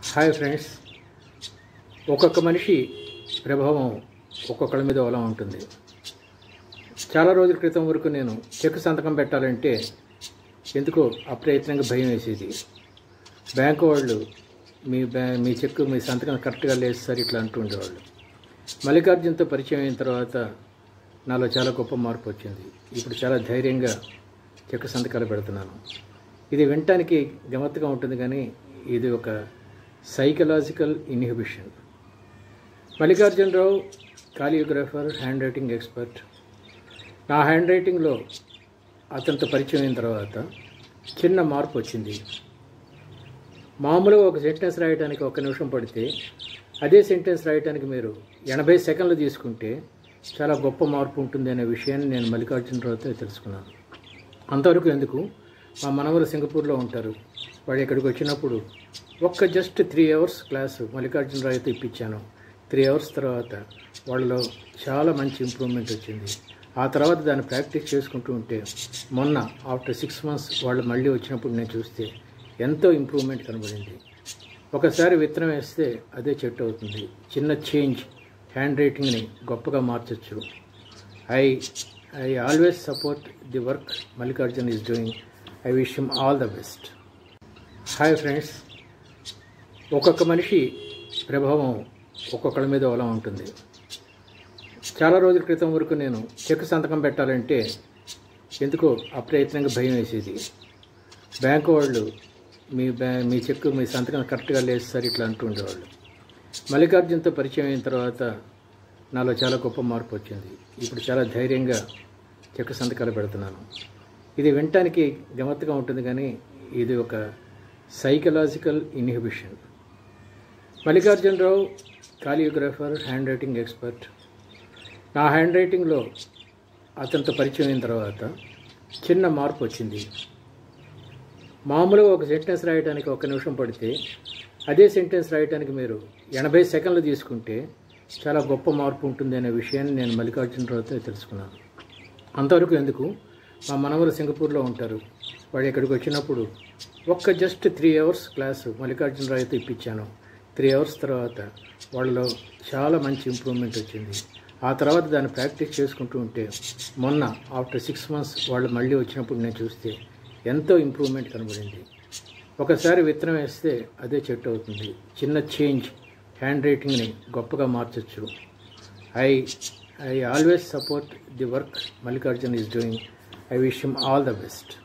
hi friends ఒక్కొక్క మనిషి ప్రభావం ఒక్కొక్కళ్ళ మీద ఎలా ఉంటుంది చాలా రోజుల క్రితం వరకు నేను చెక్ సంతకం పెట్టాలంటే ఎందుకో అప్రయత్నంగా భయం వేసేది బ్యాంకు వాళ్ళు మీ బ్యా మీ చెక్ మీ సంతకం కరెక్ట్గా లేదు సార్ ఇట్లా అంటూ ఉండేవాళ్ళు మల్లికార్జున్తో పరిచయం అయిన తర్వాత నాలో చాలా గొప్ప మార్పు వచ్చింది ఇప్పుడు చాలా ధైర్యంగా చెక్ సంతకాలు పెడుతున్నాను ఇది వినటానికి గమ్మత్తుగా ఉంటుంది కానీ ఇది ఒక psychological inhibition Mallikarjuna Rao calligrapher hand writing expert నా హ్యాండ్ రైటింగ్లో అతనితో పరిచయం అయిన తర్వాత చిన్న మార్పు వచ్చింది మామూలుగా ఒక సెంటెన్స్ రాయడానికి ఒక నిమిషం పడితే అదే సెంటెన్స్ రాయడానికి మీరు ఎనభై సెకండ్లు తీసుకుంటే చాలా గొప్ప మార్పు ఉంటుంది అనే విషయాన్ని నేను మల్లికార్జునరావుతో తెలుసుకున్నాను అంతవరకు ఎందుకు మా మనవరు సింగపూర్లో ఉంటారు వాడు ఇక్కడికి వచ్చినప్పుడు ఒక్క జస్ట్ త్రీ అవర్స్ క్లాసు మల్లికార్జునరావుతో ఇప్పించాను త్రీ అవర్స్ తర్వాత వాళ్ళలో చాలా మంచి ఇంప్రూవ్మెంట్ వచ్చింది ఆ తర్వాత దాన్ని ప్రాక్టీస్ చేసుకుంటూ ఉంటే మొన్న ఆఫ్టర్ సిక్స్ మంత్స్ వాళ్ళు మళ్ళీ వచ్చినప్పుడు నేను చూస్తే ఎంతో ఇంప్రూవ్మెంట్ కనబడింది ఒకసారి విత్తనం వేస్తే అదే చెట్టు అవుతుంది చిన్న చేంజ్ హ్యాండ్ రైటింగ్ని గొప్పగా మార్చచ్చు I I always support the work Mallikarjun is doing I wish him all the best hi friends ఒక్కొక్క మనిషి ప్రభావం ఒక్కొక్కళ్ళ మీద ఎలా ఉంటుంది చాలా రోజుల క్రితం వరకు నేను చెక్ సంతకం పెట్టాలంటే ఎందుకో అప్రయత్నంగా భయం వేసేది బ్యాంకు వాళ్ళు మీ బ్యా మీ చెక్ మీ సంతకం కరెక్ట్గా లేదు సార్ ఇట్లా అంటూ ఉండేవాళ్ళు మల్లికార్జున్తో పరిచయం అయిన తర్వాత నాలో చాలా గొప్ప మార్పు వచ్చింది ఇప్పుడు చాలా ధైర్యంగా చెక్ సంతకాలు పెడుతున్నాను ఇది వినటానికి గమ్మత్తుగా ఉంటుంది కానీ ఇది ఒక psychological inhibition Mallikarjuna Rao calligrapher hand writing expert నా హ్యాండ్ రైటింగ్లో అతనితో పరిచయం అయిన తర్వాత చిన్న మార్పు వచ్చింది మామూలుగా ఒక సెంటెన్స్ రాయడానికి ఒక నిమిషం పడితే అదే సెంటెన్స్ రాయడానికి మీరు ఎనభై సెకండ్లు తీసుకుంటే చాలా గొప్ప మార్పు ఉంటుంది అనే విషయాన్ని నేను మల్లికార్జునరావుతో తెలుసుకున్నాను అంతవరకు ఎందుకు మా మనవరు సింగపూర్లో ఉంటారు వాడు ఇక్కడికి వచ్చినప్పుడు ఒక్క జస్ట్ త్రీ అవర్స్ క్లాసు మల్లికార్జునరావుతో ఇప్పించాను త్రీ అవర్స్ తర్వాత వాళ్ళలో చాలా మంచి ఇంప్రూవ్మెంట్ వచ్చింది ఆ తర్వాత దాన్ని ప్రాక్టీస్ చేసుకుంటూ ఉంటే మొన్న ఆఫ్టర్ సిక్స్ మంత్స్ వాళ్ళు మళ్ళీ వచ్చినప్పుడు నేను చూస్తే ఎంతో ఇంప్రూవ్మెంట్ కనబడింది ఒకసారి విత్తనం వేస్తే అదే చెట్టు అవుతుంది చిన్న చేంజ్ హ్యాండ్ రైటింగ్ని గొప్పగా మార్చచ్చు I I always support the work Mallikarjun is doing I wish him all the best